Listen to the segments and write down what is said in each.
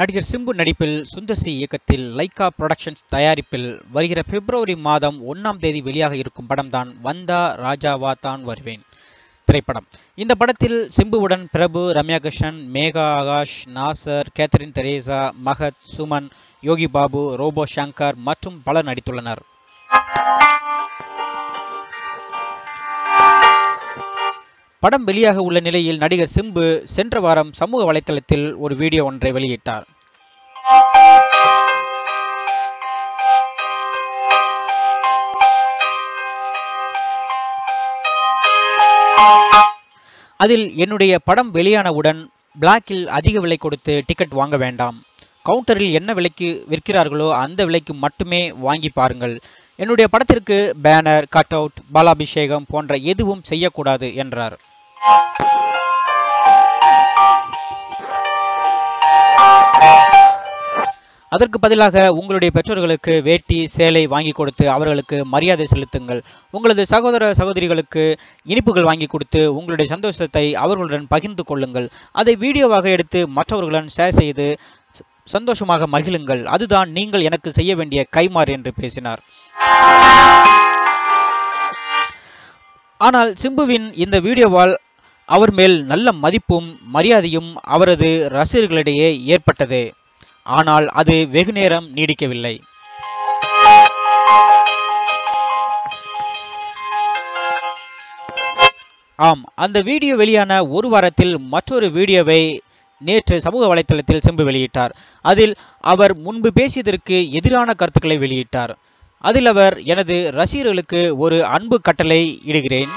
நடிகர் சிம்பு நடிப்பில் சுந்தர்சி இயக்கத்தில் லைகா புரொடக்ஷன்ஸ் தயாரிப்பில் வருகிற பிப்ரவரி மாதம் ஒன்னாம் தேதி வெளியாக இருக்கும் படம்தான் வந்தா ராஜாவா தான் வருவேன் திரைப்படம் இந்த படத்தில் சிம்புவுடன் Prabhu Ramya Krishnan Megha Akash Nassar Catherine Tresa Mahat Suman Yogi Babu Robo Shankar மற்றும் பலர் நடித்துள்ளனர் படம் வெளியாக உள்ள நிலையில் நடிகர் சிம்பு சென்ற வாரம் சமூக வலைத்தளத்தில் ஒரு வீடியோ ஒன்றை வெளியிட்டார் அதில் என்னுடைய படம் வெளியானவுடன் பிளாக்கில் அதிக விலை கொடுத்து டிக்கெட் வாங்க வேண்டாம் கவுண்டரில் என்ன விலைக்கு விற்கிறார்களோ அந்த விலைக்கு மட்டுமே வாங்கி பாருங்கள் என்னுடைய படத்திற்கு பேனர் கட் அவுட் பாலாபிஷேகம் போன்ற எதுவும் செய்யக்கூடாது என்றார் அதற்கு பதிலாக உங்களுடைய பெற்றோர்களுக்கு வேட்டி சேலை வாங்கி கொடுத்து அவர்களுக்கு மரியாதை செலுத்துங்கள் உங்களது சகோதர சகோதரிகளுக்கு இனிப்புகள் வாங்கி கொடுத்து உங்களுடைய சந்தோஷத்தை அவர்களுடன் பகிர்ந்து கொள்ளுங்கள் அதை வீடியோவாக எடுத்து மற்றவர்களுடன் ஷேர் செய்து சந்தோஷமாக மகிழுங்கள் அதுதான் நீங்கள் எனக்கு செய்ய வேண்டிய கைமாறு என்று பேசினார் ஆனால் சிம்புவின் இந்த வீடியோவால் அவர் மேல் நல்ல மதிப்பும் மரியாதையும் அவரது ரசிகர்களிடையே ஏற்பட்டது ஆனால் அது வெகு நேரம் நீடிக்கவில்லை ஆம் அந்த வீடியோ வெளியான ஒரு வாரத்தில் மற்றொரு வீடியோவை நேற்று சமூக வலைத்தளத்தில் சிம்பு வெளியிட்டார் அதில் அவர் முன்பு பேசியதற்கு எதிரான கருத்துக்களை வெளியிட்டார் அதில் அவர் எனது ரசிகர்களுக்கு ஒரு அன்பு கட்டளை இடுகிறேன்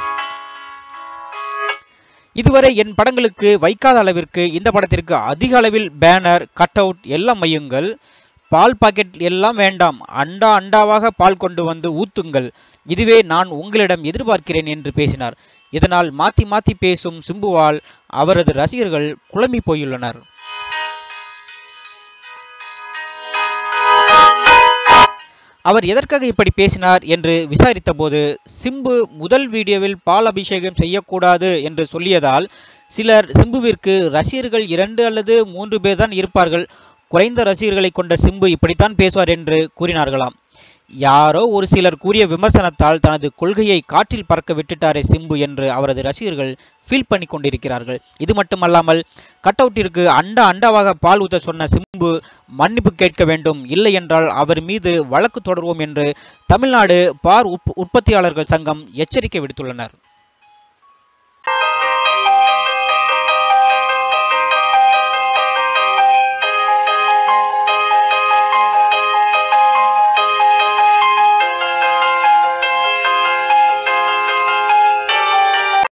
இதுவரை என் படங்களுக்கு வைக்காத அளவிற்கு இந்த படத்திற்கு அதிக அளவில் பேனர் கட் அவுட் எல்லாம் மையுங்கள் பால் பாக்கெட் எல்லாம் வேண்டாம் அண்டா அண்டாவாக பால் கொண்டு வந்து ஊத்துங்கள் இதுவே நான் உங்களிடம் எதிர்பார்க்கிறேன் என்று பேசினார் இதனால் மாத்தி மாத்தி பேசும் சிம்புவால் அவரது ரசிகர்கள் குழம்பி போயுள்ளனர் அவர் எதற்காக இப்படி பேசினார் என்று விசாரித்த போது சிம்பு முதல் வீடியோவில் பால் அபிஷேகம் செய்யக்கூடாது என்று சொல்லியதால் சிலர் சிம்புவிற்கு ரசிகர்கள் இரண்டு அல்லது மூன்று பேர் தான் இருப்பார்கள் குறைந்த ரசிகர்களை கொண்ட சிம்பு இப்படித்தான் பேசுவார் என்று கூறினார்களாம் யாரோ ஒரு சிலர் கூறிய விமர்சனத்தால் தனது கொள்கையை காற்றில் பறக்க விட்டுட்டாரே சிம்பு என்று அவரது ரசிகர்கள் ஃபீல் பண்ணி கொண்டிருக்கிறார்கள் இது மட்டுமல்லாமல் கட் அவுட்டிற்கு அண்டா அண்டாவாக பால் ஊத்த சொன்ன சிம்பு மன்னிப்பு கேட்க வேண்டும் இல்லை என்றால் அவர் மீது வழக்கு தொடர்வோம் என்று தமிழ்நாடு பார் உற்பத்தியாளர்கள் சங்கம் எச்சரிக்கை விடுத்துள்ளனர்